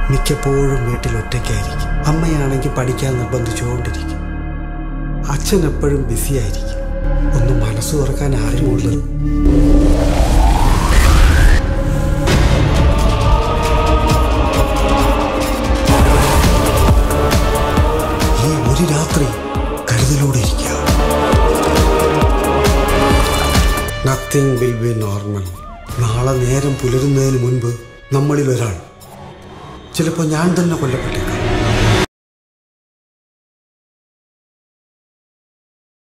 മിക്കപ്പോഴും വീട്ടിൽ ഒറ്റയ്ക്കായിരിക്കും അമ്മയാണെങ്കിൽ പഠിക്കാൻ നിർബന്ധിച്ചുകൊണ്ടിരിക്കും അച്ഛൻ എപ്പോഴും ബിസിയായിരിക്കും ഒന്ന് മനസ്സ് തുറക്കാൻ ആരുമുള്ളത് ഈ ഒരു രാത്രി കരുതലോടെ ഇരിക്കുക നത്തിങ് വിൽ ബി നോർമൽ നാളെ നേരം പുലരുന്നതിന് മുൻപ് നമ്മളിൽ ഒരാൾ ചിലപ്പോൾ ഞാൻ തന്നെ കൊല്ലപ്പെട്ടു